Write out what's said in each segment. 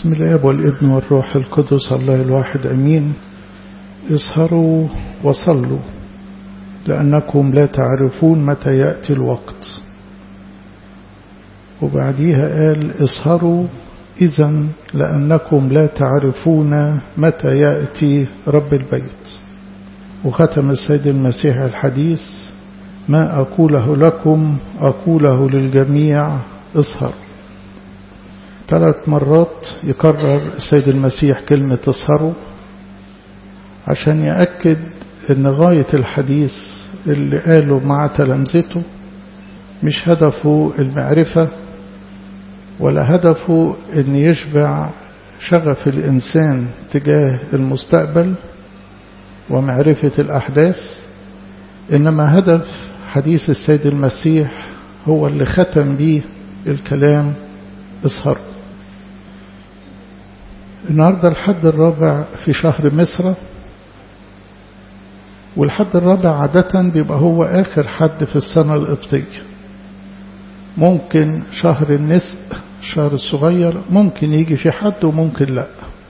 بسم الاب والابن والروح القدس الله الواحد امين اسهروا وصلوا لانكم لا تعرفون متى ياتي الوقت وبعديها قال اسهروا اذا لانكم لا تعرفون متى ياتي رب البيت وختم السيد المسيح الحديث ما اقوله لكم اقوله للجميع اسهروا ثلاث مرات يكرر السيد المسيح كلمة اسهروا عشان يأكد ان غاية الحديث اللي قاله مع تلامذته مش هدفه المعرفة ولا هدفه ان يشبع شغف الإنسان تجاه المستقبل ومعرفة الأحداث إنما هدف حديث السيد المسيح هو اللي ختم به الكلام اسهروا النهاردة الحد الرابع في شهر مصر والحد الرابع عادة بيبقى هو آخر حد في السنة القبطية ممكن شهر النسق شهر الصغير ممكن يجي في حد وممكن لا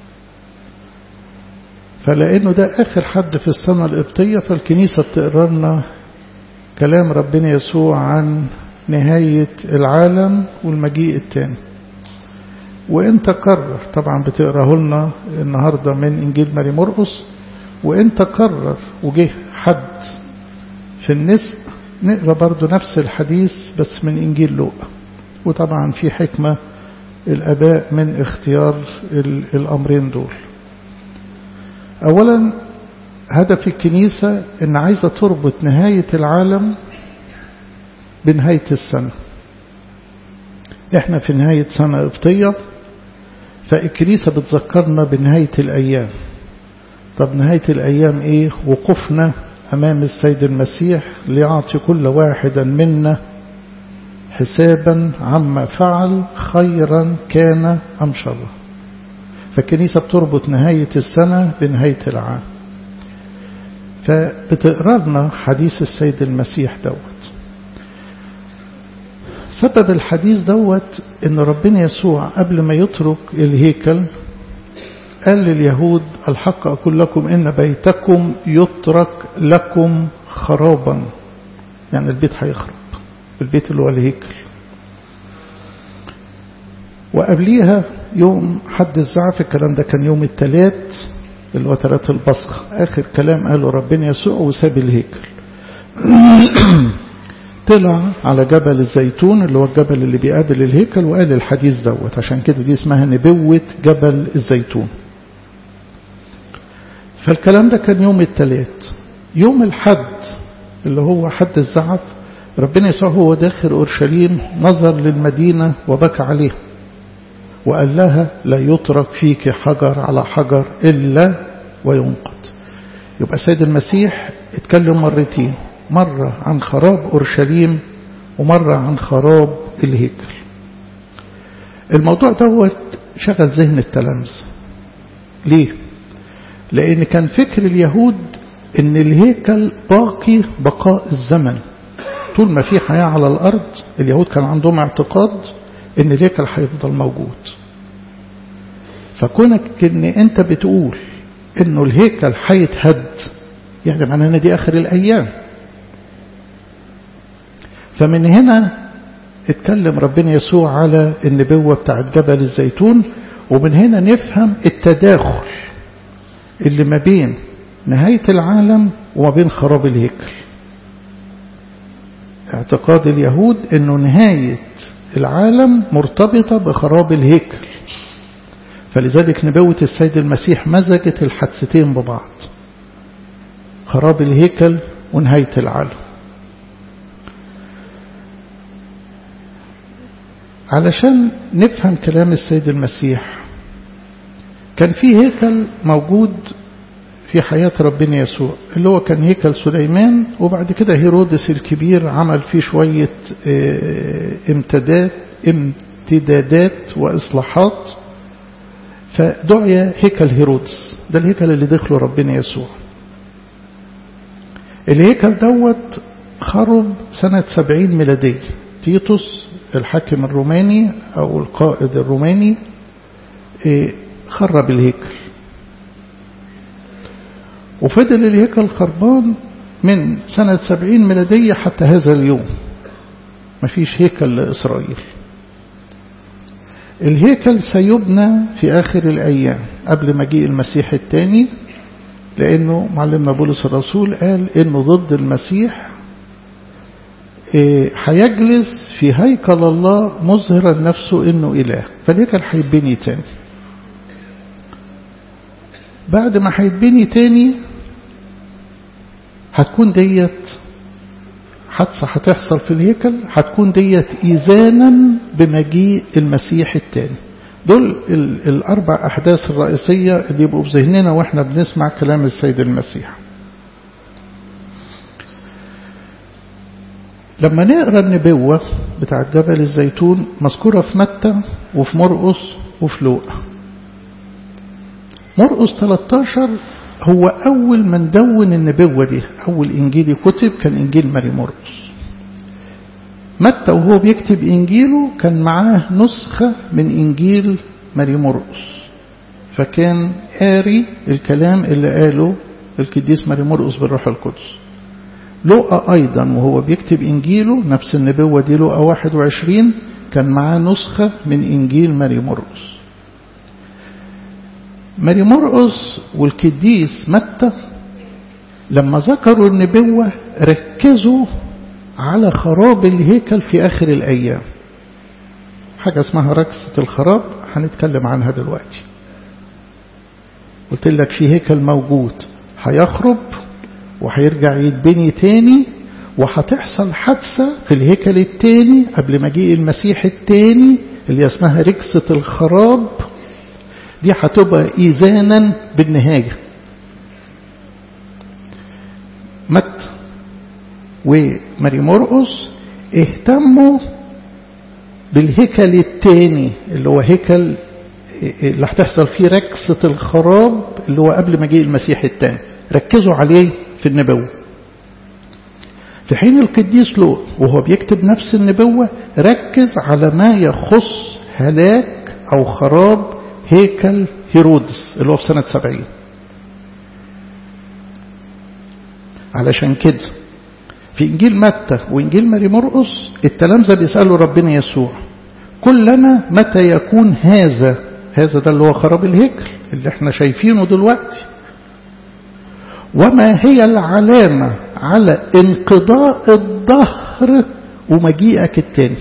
فلأنه ده آخر حد في السنة القبطية فالكنيسة بتقرأ لنا كلام ربنا يسوع عن نهاية العالم والمجيء التاني وانت كرر طبعا بتقراه لنا النهاردة من انجيل ماري مرقس وانت كرر وجه حد في النسق نقرا برضو نفس الحديث بس من انجيل لوقا وطبعا في حكمة الاباء من اختيار الامرين دول اولا هدف الكنيسة ان عايزة تربط نهاية العالم بنهاية السنة احنا في نهاية سنة قبطية فالكنيسة بتذكرنا بنهاية الأيام طب نهاية الأيام إيه وقفنا أمام السيد المسيح ليعطي كل واحدا منا حسابا عما فعل خيرا كان أم شرا فالكنيسة بتربط نهاية السنة بنهاية العام فبتقررنا حديث السيد المسيح دوت سبب الحديث دوت ان ربنا يسوع قبل ما يترك الهيكل قال لليهود الحق أقول لكم إن بيتكم يترك لكم خرابا يعني البيت هيخرب البيت اللي هو الهيكل وقبليها يوم حد الزعف الكلام ده كان يوم الثلاث اللي هو ثلاث البصخ آخر كلام قاله ربنا يسوع وساب الهيكل طلع على جبل الزيتون اللي هو الجبل اللي بيقابل الهيكل وقال الحديث دوت عشان كده دي اسمها نبوة جبل الزيتون فالكلام ده كان يوم الثلاث يوم الحد اللي هو حد الزعف ربنا يسوع هو داخل أورشليم نظر للمدينة وبكى عليها وقال لها لا يترك فيك حجر على حجر إلا وينقض يبقى السيد المسيح اتكلم مرتين مرة عن خراب أورشليم ومرة عن خراب الهيكل الموضوع دوت شغل ذهن التلامذة ليه لأن كان فكر اليهود ان الهيكل باقي بقاء الزمن طول ما في حياة على الأرض اليهود كان عندهم اعتقاد ان الهيكل هيفضل موجود فكونك ان انت بتقول انه الهيكل هيتهد يعني معناه ان دي اخر الايام فمن هنا اتكلم ربنا يسوع على النبوة بتاعت جبل الزيتون ومن هنا نفهم التداخل اللي ما بين نهاية العالم وما بين خراب الهيكل اعتقاد اليهود انه نهاية العالم مرتبطة بخراب الهيكل فلذلك نبوة السيد المسيح مزجت الحادثتين ببعض خراب الهيكل ونهاية العالم علشان نفهم كلام السيد المسيح كان في هيكل موجود في حياة ربنا يسوع اللي هو كان هيكل سليمان وبعد كده هيرودس الكبير عمل فيه شوية امتداد امتدادات وإصلاحات فدعي هيكل هيرودس ده الهيكل اللي دخله ربنا يسوع الهيكل دوت خرب سنة سبعين ميلادية تيتوس الحاكم الروماني أو القائد الروماني خرب الهيكل وفضل الهيكل خربان من سنة سبعين ميلادية حتى هذا اليوم مفيش هيكل لإسرائيل الهيكل سيبنى في آخر الأيام قبل مجيء المسيح الثاني لأنه معلمنا بولس الرسول قال إنه ضد المسيح هيجلس في هيكل الله مظهرا نفسه إنه إله فالهيكل هيتبني تاني بعد ما هيتبني تاني هتكون ديت حادثة هتحصل في الهيكل هتكون ديت إيذانا بمجيء المسيح الثاني دول الأربع أحداث الرئيسية اللي يبقوا في ذهننا وإحنا بنسمع كلام السيد المسيح لما نقرأ النبوة بتاعت جبل الزيتون مذكورة في متى وفي مرقس وفي لوقا مرقس 13 هو أول من دون النبوة دي أول إنجيل كتب كان إنجيل ماري مرقس متى وهو بيكتب إنجيله كان معاه نسخة من إنجيل ماري مرقس فكان قاري الكلام اللي قاله القديس ماري مرقس بالروح القدس لوقا أيضا وهو بيكتب إنجيله نفس النبوة دي لوقا 21 كان معاه نسخة من إنجيل ماري مرقس ماري مرقس والكديس متى لما ذكروا النبوة ركزوا على خراب الهيكل في آخر الأيام حاجة اسمها ركسة الخراب هنتكلم عنها دلوقتي قلت لك في هيكل موجود هيخرب وهيرجع يتبني تاني وهتحصل حادثة في الهيكل التاني قبل مجيء المسيح التاني اللي اسمها ركسة الخراب دي هتبقى إيذانا بالنهاية مت وماري مرقس اهتموا بالهيكل التاني اللي هو هيكل اللي هتحصل فيه ركسة الخراب اللي هو قبل مجيء المسيح التاني ركزوا عليه في النبوة في حين القديس لوط وهو بيكتب نفس النبوة ركز على ما يخص هلاك أو خراب هيكل هيرودس اللي هو في سنة سبعين علشان كده في إنجيل متى وإنجيل ماري مرقس التلامذة بيسألوا ربنا يسوع كلنا متى يكون هذا هذا ده اللي هو خراب الهيكل اللي احنا شايفينه دلوقتي وما هي العلامة على انقضاء الظهر ومجيئك التاني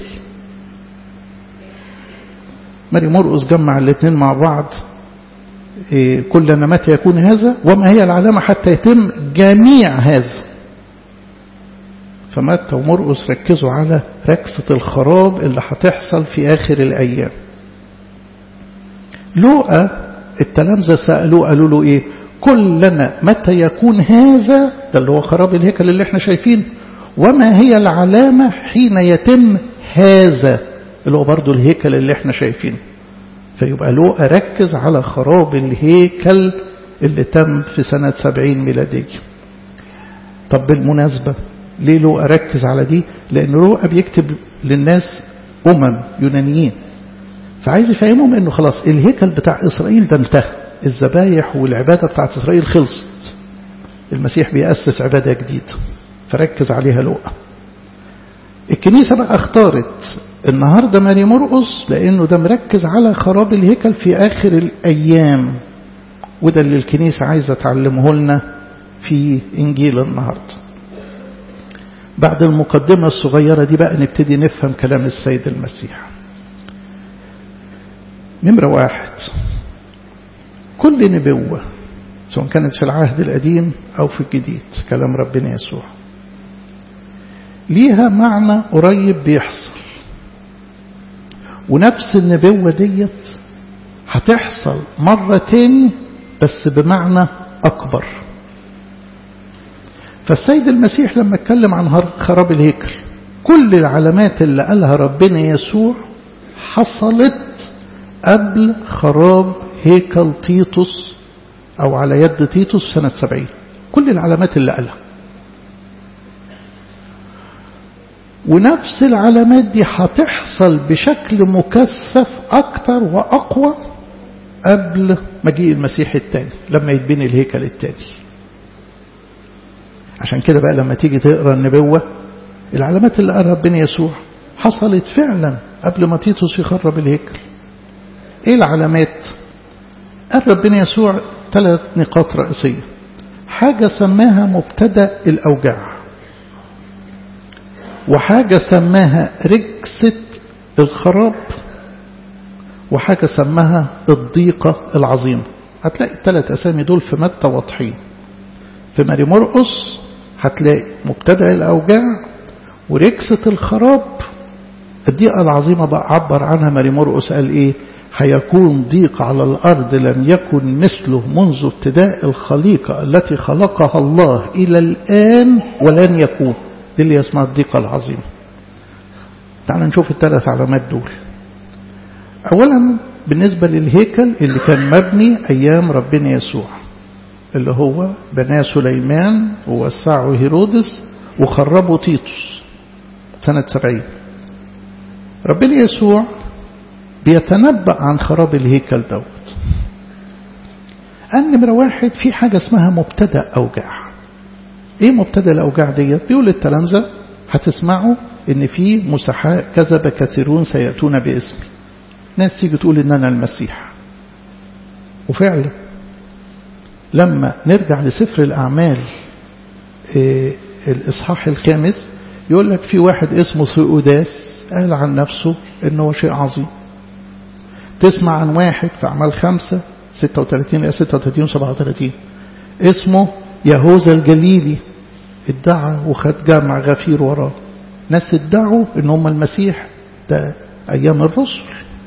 ماري مرقس جمع الاثنين مع بعض إيه كلنا متى يكون هذا وما هي العلامة حتى يتم جميع هذا فمتى ومرقس ركزوا على ركسة الخراب اللي هتحصل في آخر الأيام لوقا التلامذة سألوه قالوا له إيه كلنا متى يكون هذا ده اللي هو خراب الهيكل اللي احنا شايفينه وما هي العلامة حين يتم هذا اللي هو برضو الهيكل اللي احنا شايفينه فيبقى لوقا ركز على خراب الهيكل اللي تم في سنة سبعين ميلادية طب بالمناسبة ليه لوقا ركز على دي لأن لوقا بيكتب للناس أمم يونانيين فعايز يفهمهم أنه خلاص الهيكل بتاع إسرائيل ده انتهى الذبايح والعبادة بتاعت إسرائيل خلصت المسيح بيأسس عبادة جديدة فركز عليها لوقا الكنيسة بقى اختارت النهاردة ماري مرقس لأنه ده مركز على خراب الهيكل في آخر الأيام وده اللي الكنيسة عايزة تعلمه لنا في إنجيل النهاردة بعد المقدمة الصغيرة دي بقى نبتدي نفهم كلام السيد المسيح نمرة واحد كل نبوة سواء كانت في العهد القديم أو في الجديد كلام ربنا يسوع ليها معنى قريب بيحصل ونفس النبوة ديت هتحصل مرة تاني بس بمعنى أكبر فالسيد المسيح لما اتكلم عن خراب الهيكل كل العلامات اللي قالها ربنا يسوع حصلت قبل خراب هيكل تيتوس أو على يد تيتوس سنة سبعين كل العلامات اللي قالها ونفس العلامات دي هتحصل بشكل مكثف أكتر وأقوى قبل مجيء المسيح الثاني لما يتبني الهيكل الثاني عشان كده بقى لما تيجي تقرا النبوة العلامات اللي قالها ربنا يسوع حصلت فعلا قبل ما تيتوس يخرب الهيكل ايه العلامات قال ربنا يسوع ثلاث نقاط رئيسية حاجة سماها مبتدأ الأوجاع وحاجة سماها ركسة الخراب وحاجة سماها الضيقة العظيمة هتلاقي الثلاث أسامي دول في متى واضحين في ماري مرقس هتلاقي مبتدأ الأوجاع وركسة الخراب الضيقة العظيمة بقى عبر عنها ماري مرقس قال إيه هيكون ضيق على الأرض لم يكن مثله منذ ابتداء الخليقة التي خلقها الله إلى الآن ولن يكون دي اللي اسمها الضيقة العظيمة تعال نشوف الثلاث علامات دول أولا بالنسبة للهيكل اللي كان مبني أيام ربنا يسوع اللي هو بناه سليمان ووسعه هيرودس وخربه تيتوس سنة سبعين ربنا يسوع بيتنبأ عن خراب الهيكل دوت قال نمرة واحد في حاجة اسمها مبتدأ أوجاع ايه مبتدأ الأوجاع ديت بيقول التلامذة هتسمعوا ان في مسحاء كذب كثيرون سيأتون باسمي ناس تيجي تقول ان انا المسيح وفعلا لما نرجع لسفر الأعمال إيه الإصحاح الخامس يقول لك في واحد اسمه سيؤداس قال عن نفسه انه شيء عظيم تسمع عن واحد في أعمال خمسة 36 إلى 36 و 37 اسمه يهوذا الجليلي ادعى وخد جامع غفير وراه ناس ادعوا ان هم المسيح ده ايام الرسل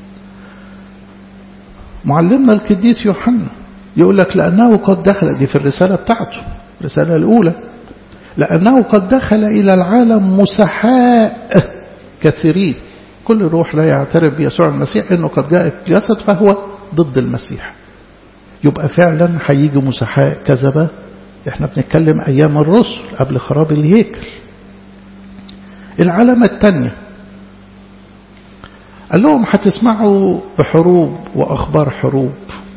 معلمنا القديس يوحنا يقول لك لانه قد دخل دي في الرساله بتاعته الرساله الاولى لانه قد دخل الى العالم مسحاء كثيرين كل روح لا يعترف بيسوع المسيح انه قد جاء في جسد فهو ضد المسيح يبقى فعلا هيجي مسحاء كذبه احنا بنتكلم ايام الرسل قبل خراب الهيكل العلامة الثانية قال لهم هتسمعوا بحروب واخبار حروب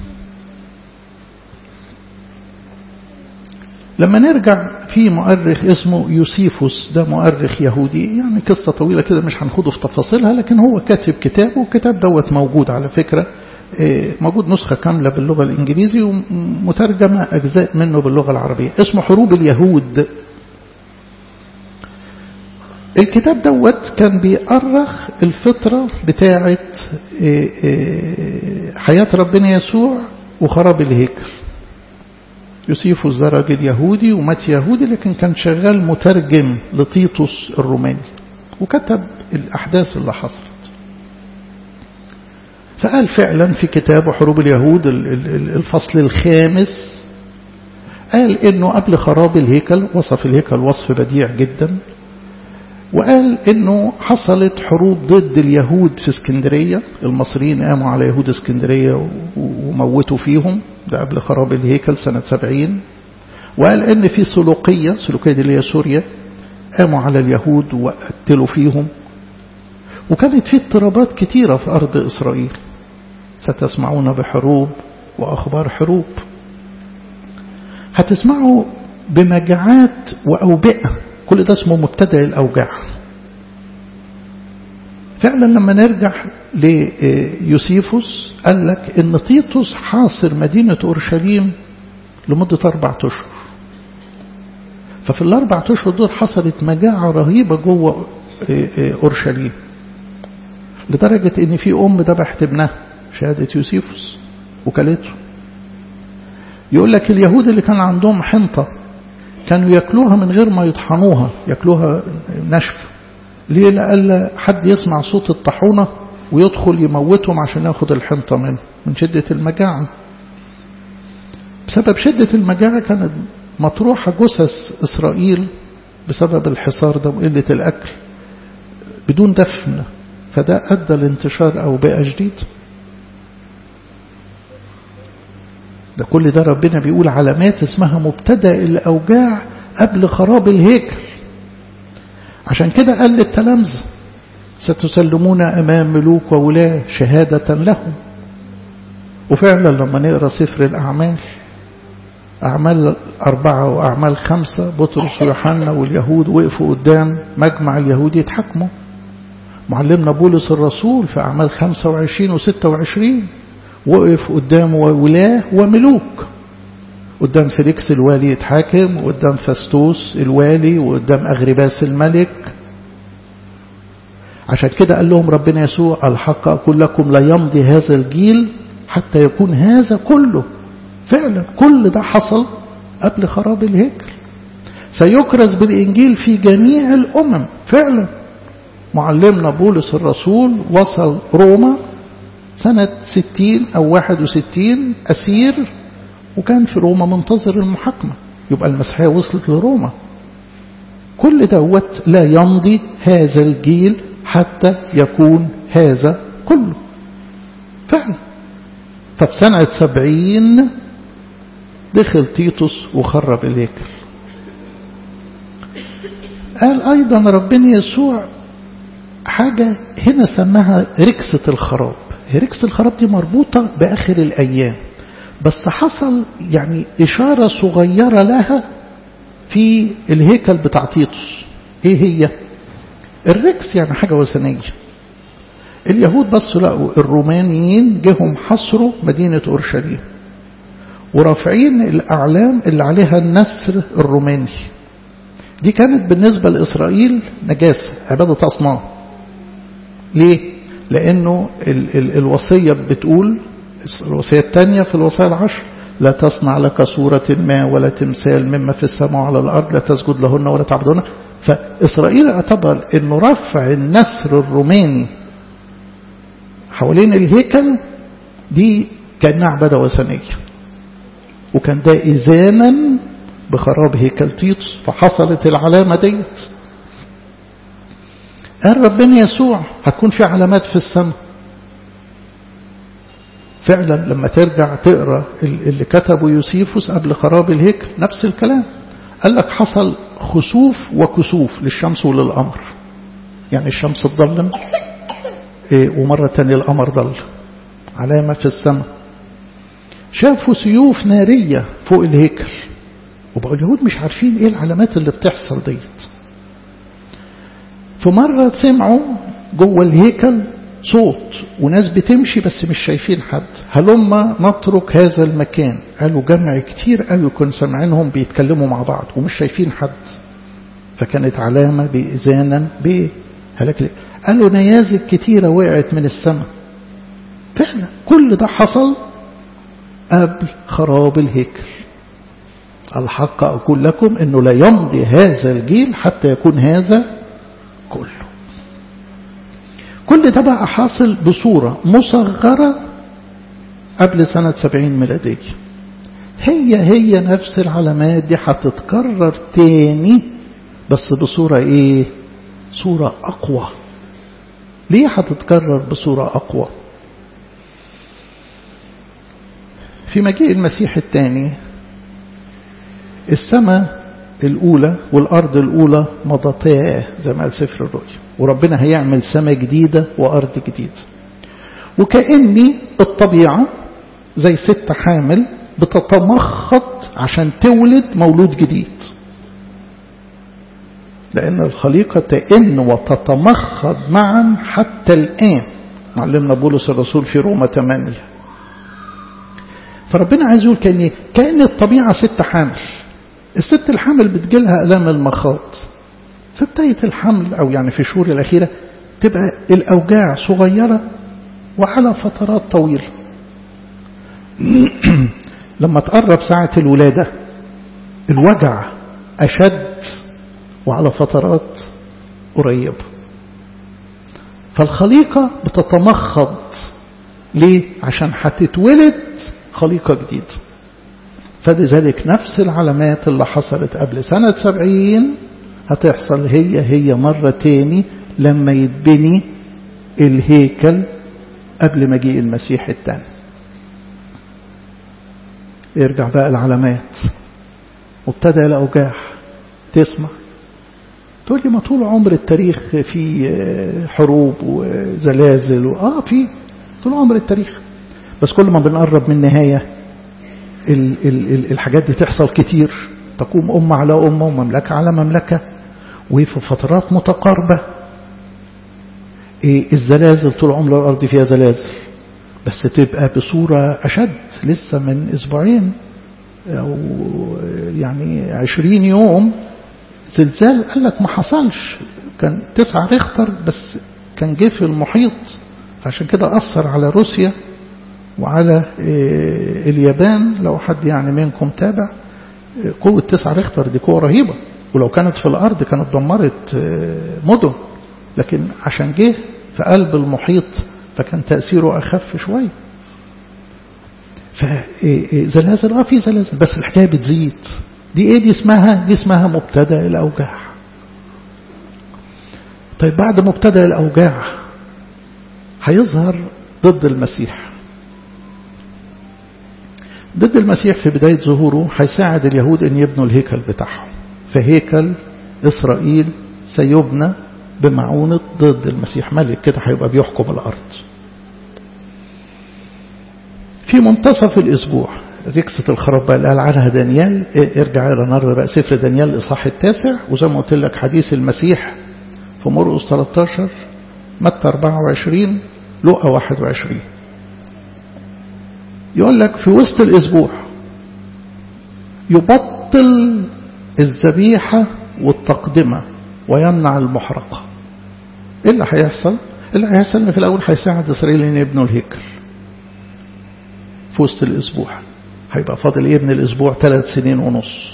لما نرجع في مؤرخ اسمه يوسيفوس ده مؤرخ يهودي يعني قصة طويلة كده مش هنخوضه في تفاصيلها لكن هو كاتب كتاب والكتاب دوت موجود على فكرة موجود نسخة كاملة باللغة الإنجليزي ومترجمة أجزاء منه باللغة العربية اسمه حروب اليهود الكتاب دوت كان بيأرخ الفترة بتاعة حياة ربنا يسوع وخراب الهيكل يوسيفوس ده راجل يهودي ومات يهودي لكن كان شغال مترجم لطيطس الروماني وكتب الأحداث اللي حصلت فقال فعلا في كتابه حروب اليهود الفصل الخامس قال انه قبل خراب الهيكل وصف الهيكل وصف بديع جدا وقال انه حصلت حروب ضد اليهود في اسكندرية المصريين قاموا على يهود اسكندرية وموتوا فيهم ده قبل خراب الهيكل سنة سبعين وقال ان في سلوقية سلوقية دي اللي هي سوريا قاموا على اليهود وقتلوا فيهم وكانت في اضطرابات كتيرة في أرض إسرائيل ستسمعون بحروب وأخبار حروب هتسمعوا بمجاعات وأوبئة كل ده اسمه مبتدأ الأوجاع فعلا لما نرجع ليوسيفوس قال لك ان تيتوس حاصر مدينة أورشليم لمدة أربعة أشهر ففي الأربعة أشهر دول حصلت مجاعة رهيبة جوه أورشليم لدرجة ان في ام ذبحت ابنها شهادة يوسيفوس وكالته يقول لك اليهود اللي كان عندهم حنطة كانوا ياكلوها من غير ما يطحنوها ياكلوها ناشفة ليه لألا حد يسمع صوت الطحونة ويدخل يموتهم عشان ياخد الحنطة منه من شدة المجاعة بسبب شدة المجاعة كانت مطروحة جثث إسرائيل بسبب الحصار ده وقلة الأكل بدون دفن فده أدى لانتشار أوبئة جديد ده كل ده ربنا بيقول علامات اسمها مبتدأ الأوجاع قبل خراب الهيكل عشان كده قال للتلامذة ستسلمون أمام ملوك وولاة شهادة لهم وفعلا لما نقرأ سفر الأعمال أعمال أربعة وأعمال خمسة بطرس ويوحنا واليهود وقفوا قدام مجمع اليهود يتحكموا معلمنا بولس الرسول في أعمال 25 و26 وقف قدام ولاة وملوك قدام فيليكس الوالي يتحاكم وقدام فاستوس الوالي وقدام أغرباس الملك عشان كده قال لهم ربنا يسوع الحق أقول لكم لا يمضي هذا الجيل حتى يكون هذا كله فعلا كل ده حصل قبل خراب الهيكل سيكرز بالإنجيل في جميع الأمم فعلا معلمنا بولس الرسول وصل روما سنة ستين أو واحد وستين أسير وكان في روما منتظر المحاكمة يبقى المسيحية وصلت لروما كل دوت لا يمضي هذا الجيل حتى يكون هذا كله فعلا ففي سنة سبعين دخل تيتوس وخرب الهيكل قال أيضا ربنا يسوع حاجة هنا سماها ركسة الخراب ركسة الخراب دي مربوطة بآخر الأيام بس حصل يعني إشارة صغيرة لها في الهيكل بتاع تيتوس إيه هي الركس يعني حاجة وثنية اليهود بصوا لقوا الرومانيين جهم حصروا مدينة أورشليم ورافعين الأعلام اللي عليها النسر الروماني دي كانت بالنسبة لإسرائيل نجاسة عبادة أصنام ليه؟ لأنه ال ال الوصية بتقول الوصية الثانية في الوصايا العشر لا تصنع لك صورة ما ولا تمثال مما في السماء وعلى الأرض لا تسجد لهن ولا تعبدهن فإسرائيل اعتبر أنه رفع النسر الروماني حوالين الهيكل دي كأنها عبادة وثنية وكان ده إذانا بخراب هيكل تيتوس فحصلت العلامة ديت قال ربنا يسوع هتكون في علامات في السماء فعلا لما ترجع تقرا اللي كتبه يوسيفوس قبل خراب الهيكل نفس الكلام قال لك حصل خسوف وكسوف للشمس وللقمر يعني الشمس تضلم ومرة تانية القمر ضل علامة في السماء شافوا سيوف نارية فوق الهيكل وبقوا اليهود مش عارفين ايه العلامات اللي بتحصل ديت في مرة سمعوا جوه الهيكل صوت وناس بتمشي بس مش شايفين حد هلما نترك هذا المكان قالوا جمع كتير قوي كنا سامعينهم بيتكلموا مع بعض ومش شايفين حد فكانت علامة بإذانا بهلاك قالوا نيازك كتيرة وقعت من السماء فعلا كل ده حصل قبل خراب الهيكل الحق أقول لكم أنه لا يمضي هذا الجيل حتى يكون هذا كله كل ده بقى حاصل بصورة مصغرة قبل سنة سبعين ميلادية هي هي نفس العلامات دي هتتكرر تاني بس بصورة ايه صورة أقوى ليه هتتكرر بصورة أقوى في مجيء المسيح الثاني السماء الأولى والأرض الأولى مضتا زي ما قال سفر الرؤيا وربنا هيعمل سماء جديدة وأرض جديدة وكأني الطبيعة زي ست حامل بتتمخط عشان تولد مولود جديد لأن الخليقة تئن وتتمخض معا حتى الآن معلمنا بولس الرسول في روما 8 فربنا عايز يقول كأن كأن الطبيعة ست حامل الست الحامل بتجيلها ألام المخاض في بداية الحمل أو يعني في الشهور الأخيرة تبقى الأوجاع صغيرة وعلى فترات طويلة لما تقرب ساعة الولادة الوجع أشد وعلى فترات قريبة فالخليقة بتتمخض ليه؟ عشان هتتولد خليقة جديدة فلذلك نفس العلامات اللي حصلت قبل سنة سبعين هتحصل هي هي مرة تاني لما يتبني الهيكل قبل مجيء المسيح الثاني يرجع بقى العلامات وابتدى الأوجاع تسمع تقول لي ما طول عمر التاريخ في حروب وزلازل آه في طول عمر التاريخ بس كل ما بنقرب من النهاية ال ال ال الحاجات دي تحصل كتير تقوم أمة على أمة ومملكة على مملكة وفي فترات متقاربة إيه الزلازل طول عمر الأرض فيها زلازل بس تبقى بصورة أشد لسه من أسبوعين أو يعني عشرين يوم زلزال قال لك ما حصلش كان تسعة ريختر بس كان جه في المحيط عشان كده أثر على روسيا وعلى اليابان لو حد يعني منكم تابع قوة تسعة ريختر دي قوة رهيبة ولو كانت في الأرض كانت دمرت مدن لكن عشان جه في قلب المحيط فكان تأثيره أخف شوية فزلازل اه في زلازل بس الحكاية بتزيد دي ايه دي اسمها دي اسمها مبتدا الأوجاع طيب بعد مبتدا الأوجاع هيظهر ضد المسيح ضد المسيح في بداية ظهوره هيساعد اليهود ان يبنوا الهيكل بتاعهم فهيكل إسرائيل سيبنى بمعونة ضد المسيح ملك كده هيبقى بيحكم الأرض في منتصف الأسبوع ركسة الخراب بقى اللي قال عنها دانيال ارجع إلى النهارده بقى سفر دانيال الإصحاح التاسع وزي ما قلت لك حديث المسيح في مرقس 13 متى 24 لقى 21 يقول لك في وسط الأسبوع يبطل الذبيحة والتقدمة ويمنع المحرقة ايه اللي هيحصل اللي هيحصل ان في الاول هيساعد اسرائيل ان يبنوا الهيكل في وسط الاسبوع هيبقى فاضل يبني الاسبوع ثلاث سنين ونص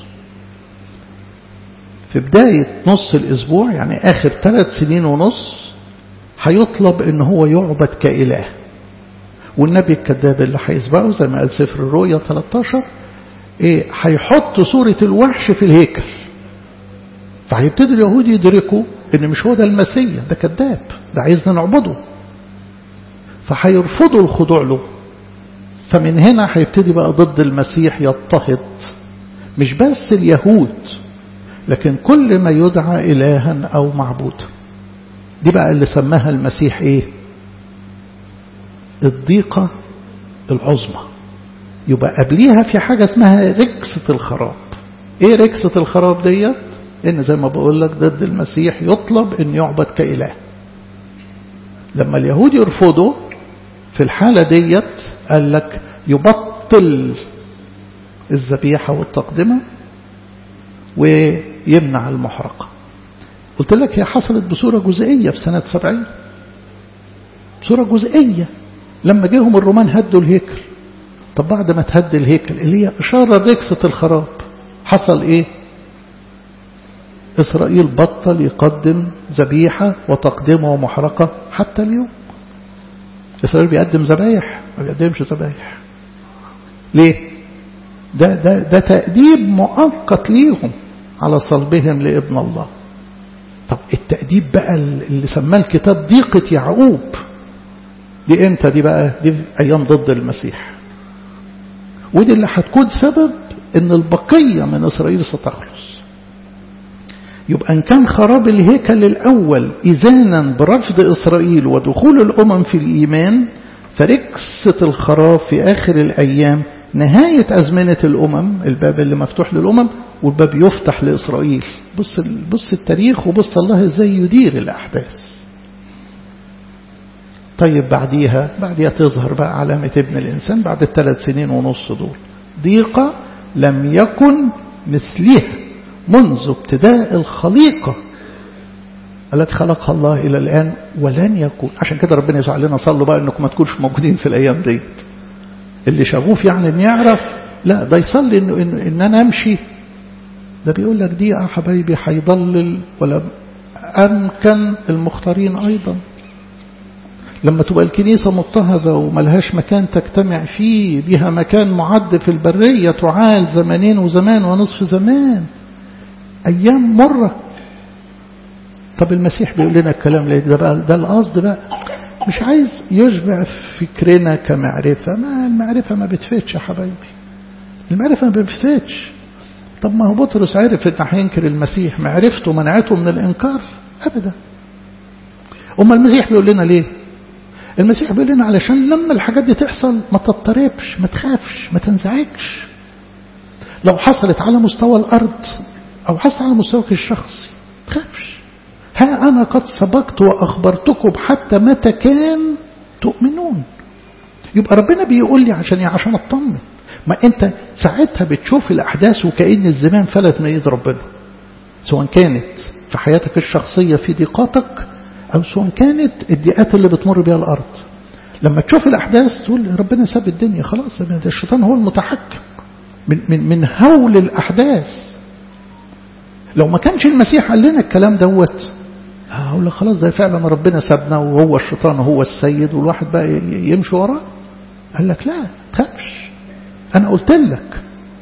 في بداية نص الاسبوع يعني اخر ثلاث سنين ونص هيطلب ان هو يعبد كإله والنبي الكذاب اللي هيسبقه زي ما قال سفر الرؤيا 13 ايه هيحط صورة الوحش في الهيكل فهيبتدي اليهود يدركوا ان مش هو ده المسيح ده كذاب ده عايزنا نعبده فهيرفضوا الخضوع له فمن هنا هيبتدي بقى ضد المسيح يضطهد مش بس اليهود لكن كل ما يدعى إلها أو معبودا دي بقى اللي سماها المسيح ايه الضيقة العظمى يبقى قبليها في حاجة اسمها ركسة الخراب ايه ركسة الخراب ديت ان زي ما بقول لك ضد المسيح يطلب ان يعبد كإله لما اليهود يرفضوا في الحالة ديت قال لك يبطل الذبيحة والتقدمة ويمنع المحرقة قلت لك هي حصلت بصورة جزئية في سنة سبعين بصورة جزئية لما جيهم الرومان هدوا الهيكل طب بعد ما تهد الهيكل اللي هي إشارة ركسة الخراب حصل إيه إسرائيل بطل يقدم ذبيحة وتقدمة ومحرقة حتى اليوم إسرائيل بيقدم ذبايح ما بيقدمش ذبايح ليه ده, ده, ده تأديب مؤقت ليهم على صلبهم لابن الله طب التأديب بقى اللي سماه الكتاب ضيقة يعقوب دي امتى دي بقى دي في أيام ضد المسيح ودي اللي هتكون سبب ان البقية من إسرائيل ستخلص يبقى إن كان خراب الهيكل الأول إذانا برفض إسرائيل ودخول الأمم في الإيمان فركسة الخراب في آخر الأيام نهاية أزمنة الأمم الباب اللي مفتوح للأمم والباب يفتح لإسرائيل بص, بص التاريخ وبص الله إزاي يدير الأحداث طيب بعديها بعديها تظهر بقى علامة ابن الإنسان بعد الثلاث سنين ونص دول ضيقة لم يكن مثلها منذ ابتداء الخليقة التي خلقها الله إلى الآن ولن يكون عشان كده ربنا يسوع لنا صلوا بقى انكم ما تكونش موجودين في الأيام ديت اللي شغوف يعني ان يعرف لا ده يصلي إن, إن, إن أنا أمشي ده بيقول لك دي يا حبايبي هيضلل ولا أمكن المختارين أيضا لما تبقى الكنيسة مضطهدة وملهاش مكان تجتمع فيه بها مكان معد في البرية تعال زمانين وزمان ونصف زمان أيام مرة طب المسيح بيقول لنا الكلام ليه ده بقى ده القصد بقى مش عايز يشبع فكرنا كمعرفة ما المعرفة ما بتفتش يا حبايبي المعرفة ما بتفتش طب ما هو بطرس عرف ان هينكر المسيح معرفته منعته من الانكار ابدا اما المسيح بيقول لنا ليه المسيح بيقول لنا علشان لما الحاجات دي تحصل ما تضطربش ما تخافش ما تنزعجش لو حصلت على مستوى الأرض أو حصلت على مستواك الشخصي ما تخافش ها أنا قد سبقت وأخبرتكم حتى متى كان تؤمنون يبقى ربنا بيقول لي عشان عشان اطمن ما انت ساعتها بتشوف الاحداث وكأن الزمان فلت من ايد ربنا سواء كانت في حياتك الشخصية في ضيقاتك او سواء كانت الضيقات اللي بتمر بها الارض لما تشوف الاحداث تقول ربنا ساب الدنيا خلاص الشيطان هو المتحكم من من من هول الاحداث لو ما كانش المسيح قال لنا الكلام دوت هقول لك خلاص ده فعلا ربنا سابنا وهو الشيطان هو السيد والواحد بقى يمشي وراه قال لك لا تخافش انا قلت لك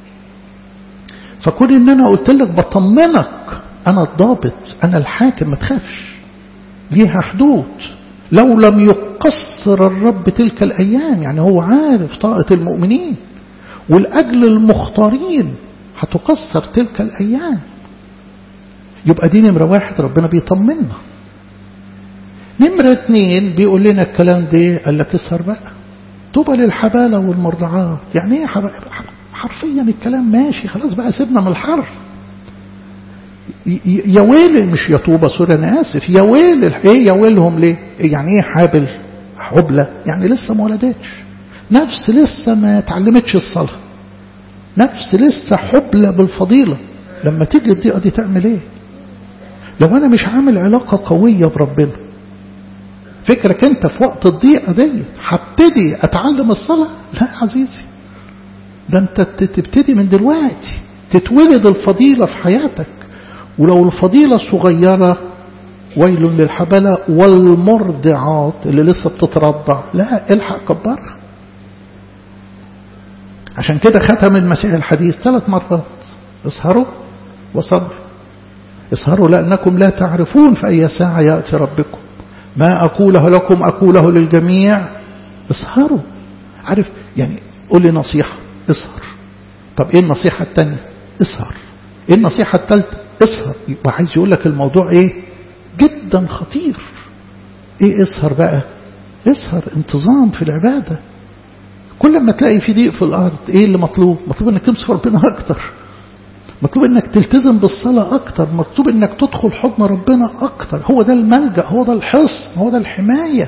فكون ان انا قلت لك بطمنك انا الضابط انا الحاكم ما تخافش ليها حدود لو لم يقصر الرب تلك الايام يعني هو عارف طاقه المؤمنين والاجل المختارين هتقصر تلك الايام يبقى دي نمرة واحد ربنا بيطمنا نمرة اتنين بيقول لنا الكلام ده قال لك اسهر بقى طوبى للحبالة والمرضعات يعني ايه حب... حرفيا الكلام ماشي خلاص بقى سيبنا من الحرف يا ويل مش يا طوبى سوري انا اسف يا ويل ايه يا ويلهم ليه يعني ايه حابل حبلة يعني لسه ما ولدتش نفس لسه ما اتعلمتش الصلاة نفس لسه حبلة بالفضيلة لما تيجي الضيقة دي تعمل ايه لو انا مش عامل علاقة قوية بربنا فكرك انت في وقت الضيقة دي هبتدي اتعلم الصلاة لا يا عزيزي ده انت تبتدي من دلوقتي تتولد الفضيلة في حياتك ولو الفضيلة صغيرة ويل للحبلة والمرضعات اللي لسه بتترضع لا الحق كبرها عشان كده ختم المسيح الحديث ثلاث مرات اسهروا وصبروا اسهروا لأنكم لا تعرفون في أي ساعة يأتي ربكم ما أقوله لكم أقوله للجميع اسهروا عارف يعني قول لي نصيحة اسهر طب ايه النصيحة التانية اسهر ايه النصيحة التالتة اسهر يبقى عايز يقول لك الموضوع ايه جدا خطير ايه اسهر بقى اسهر انتظام في العبادة كل ما تلاقي في ضيق في الارض ايه اللي مطلوب مطلوب انك تمسك ربنا اكتر مطلوب انك تلتزم بالصلاة اكتر مطلوب انك تدخل حضن ربنا اكتر هو ده الملجأ هو ده الحصن هو ده الحماية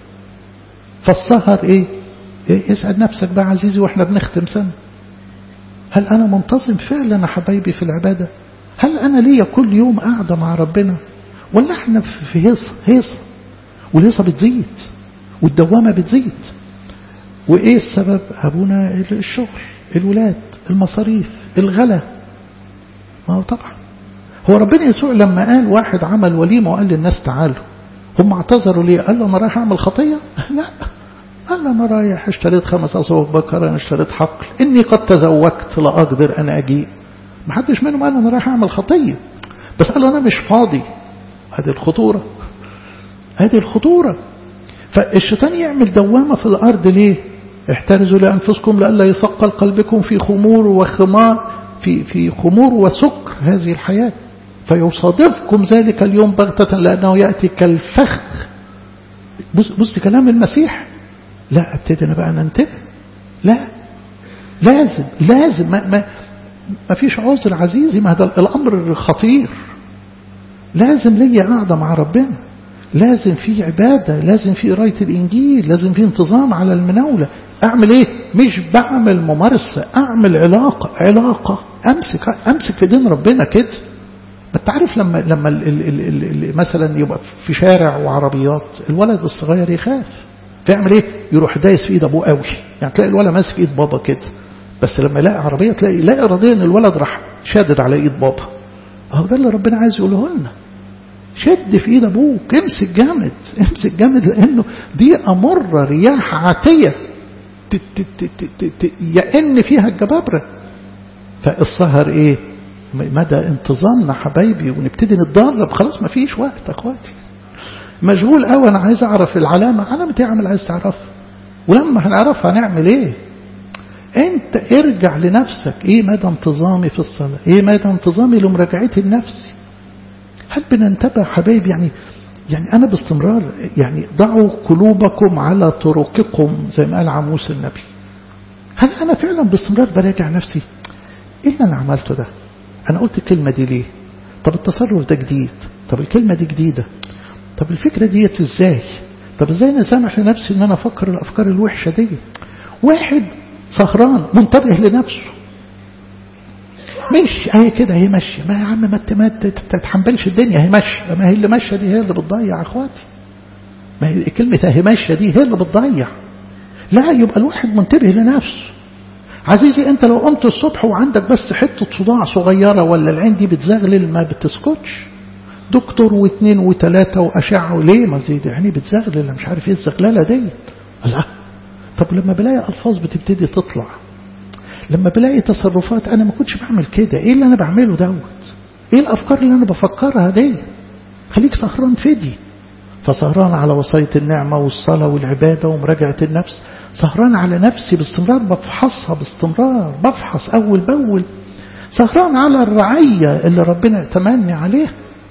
فالسهر ايه, إيه اسأل نفسك بقى عزيزي واحنا بنختم سنة هل انا منتظم فعلا يا حبايبي في العبادة هل انا ليا كل يوم قاعدة مع ربنا ولا احنا في هيصة هيصة والهيصة بتزيد والدوامة بتزيد وايه السبب ابونا الشغل الولاد المصاريف الغلا ما هو طبعا هو ربنا يسوع لما قال واحد عمل وليمة وقال للناس تعالوا هم اعتذروا ليه قال له انا رايح اعمل خطية لا قال له انا رايح اشتريت خمس اصوات بكر انا اشتريت حقل اني قد تزوجت لا اقدر انا اجيء ما حدش منهم قال انا رايح اعمل خطية بس قال له انا مش فاضي هذه الخطورة هذه الخطورة فالشيطان يعمل دوامة في الارض ليه احترزوا لانفسكم لئلا يثقل قلبكم في خمور وخمار في في خمور وسكر هذه الحياة فيصادفكم ذلك اليوم بغتة لأنه يأتي كالفخ بص, بص كلام المسيح لا ابتدي أنا بقى ننتبه لا لازم لازم ما, ما, ما فيش عذر عزيزي ما هذا الأمر خطير لازم ليا قاعدة مع ربنا لازم في عبادة لازم في قراية الإنجيل لازم في انتظام على المناولة أعمل إيه مش بعمل ممارسة أعمل علاقة علاقة أمسك أمسك في دين ربنا كده ما انت عارف لما لما ال ال ال ال مثلا يبقى في شارع وعربيات الولد الصغير يخاف فيعمل ايه يروح دايس في ايد ابوه قوي يعني تلاقي الولد ماسك ايد بابا كده بس لما يلاقي عربيه تلاقي لا اراديا الولد راح شادد على ايد بابا اهو ده اللي ربنا عايز يقوله لنا شد في ايد ابوك امسك جامد امسك جامد لانه دي امر رياح عاتيه يئن فيها الجبابره فالسهر ايه مدى انتظامنا حبايبي ونبتدي نتدرب خلاص ما فيش وقت اخواتي مشغول قوي انا عايز اعرف العلامه علامه ايه عامل عايز تعرفها ولما هنعرفها هنعمل ايه انت ارجع لنفسك ايه مدى انتظامي في الصلاه ايه مدى انتظامي لمراجعتي لنفسي هل بننتبه حبايبي يعني يعني أنا باستمرار يعني ضعوا قلوبكم على طرقكم زي ما قال عموس النبي هل أنا فعلا باستمرار براجع نفسي إيه اللي أنا عملته ده أنا قلت الكلمة دي ليه طب التصرف ده جديد طب الكلمة دي جديدة طب الفكرة ديت إزاي طب إزاي أنا سامح لنفسي إن أنا أفكر الأفكار الوحشة دي واحد سهران منتبه لنفسه مش هي كده هي ماشيه ما يا عم ما ما تتحملش الدنيا هي ماشيه ما هي اللي ماشيه دي هي اللي بتضيع اخواتي ما هي كلمه هي ماشيه دي هي اللي بتضيع لا يبقى الواحد منتبه لنفسه عزيزي انت لو قمت الصبح وعندك بس حته صداع صغيره ولا العين دي بتزغلل ما بتسكتش دكتور واثنين وثلاثه واشعه ليه ما دي عيني بتزغلل مش عارف ايه الزغلله ديت لا طب لما بلاقي الفاظ بتبتدي تطلع لما بلاقي تصرفات أنا ما كنتش بعمل كده إيه اللي أنا بعمله دوت إيه الأفكار اللي أنا بفكرها دي خليك سهران فدي فسهران على وصاية النعمة والصلاة والعبادة ومراجعة النفس سهران على نفسي باستمرار بفحصها باستمرار بفحص أول بأول سهران على الرعية اللي ربنا تمني عليها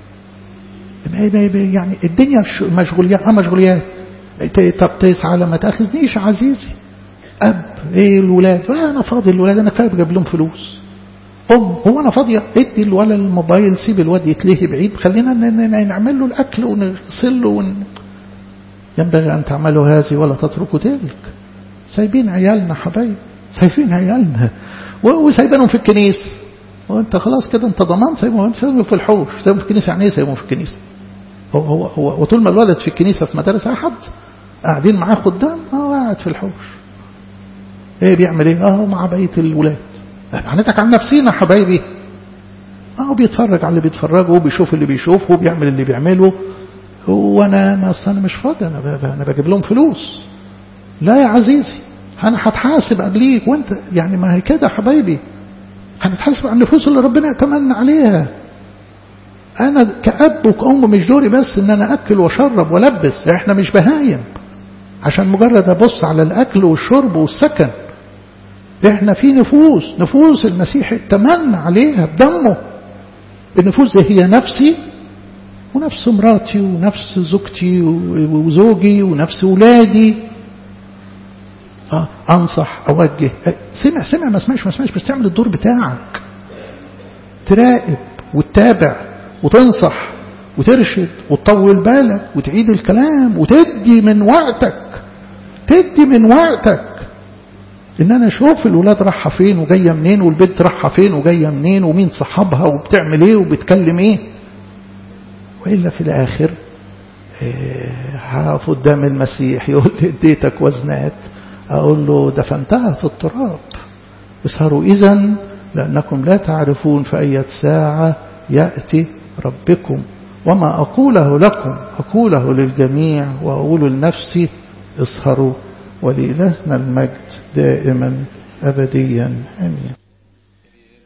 يعني الدنيا مشغوليات مشغوليات طب تسعى لما تاخذنيش عزيزي أب إيه الولاد أنا فاضي الولاد أنا كفاية بجيب لهم فلوس أم هو أنا فاضية ادي الولد الموبايل سيب الواد يتلهي بعيد خلينا نعمل له الأكل ونغسل له ون... ينبغي أن تعملوا هذه ولا تتركوا تلك سايبين عيالنا حبايب سايبين عيالنا وسايبينهم في الكنيس وانت خلاص كده انت ضمنت سايبهم في الحوش سايبهم في الكنيسه يعني ايه سايبهم في الكنيسه هو هو هو وطول ما الولد في الكنيسه في مدارس احد قاعدين معاه خدام هو قاعد في الحوش ايه بيعمل ايه اه مع بقيه الولاد هنتك عن نفسينا حبايبي اه بيتفرج على اللي بيتفرجه وبيشوف اللي بيشوفه وبيعمل اللي بيعمله وانا ما انا مش فاضي انا انا بجيب لهم فلوس لا يا عزيزي انا هتحاسب قبليك وانت يعني ما هي كده حبايبي هنتحاسب عن النفوس اللي ربنا يتمنى عليها انا كاب وكأم مش دوري بس ان انا اكل واشرب والبس احنا مش بهايم عشان مجرد ابص على الاكل والشرب والسكن احنا في نفوس نفوس المسيح اتمنى عليها بدمه النفوس دي هي نفسي ونفس مراتي ونفس زوجتي وزوجي ونفس ولادي اه انصح اوجه سمع سمع ما سمعش ما سمعش بس تعمل الدور بتاعك تراقب وتتابع وتنصح وترشد وتطول بالك وتعيد الكلام وتدي من وقتك تدي من وقتك ان انا اشوف الولاد رايحه فين وجايه منين والبنت رايحه فين وجايه منين ومين صحابها وبتعمل ايه وبتكلم ايه والا في الاخر هقف قدام المسيح يقول لي اديتك وزنات اقول له دفنتها في التراب اسهروا اذا لانكم لا تعرفون في اية ساعة يأتي ربكم وما أقوله لكم أقوله للجميع وأقول لنفسي اسهروا ولإلهنا المجد دائما أبديا أمين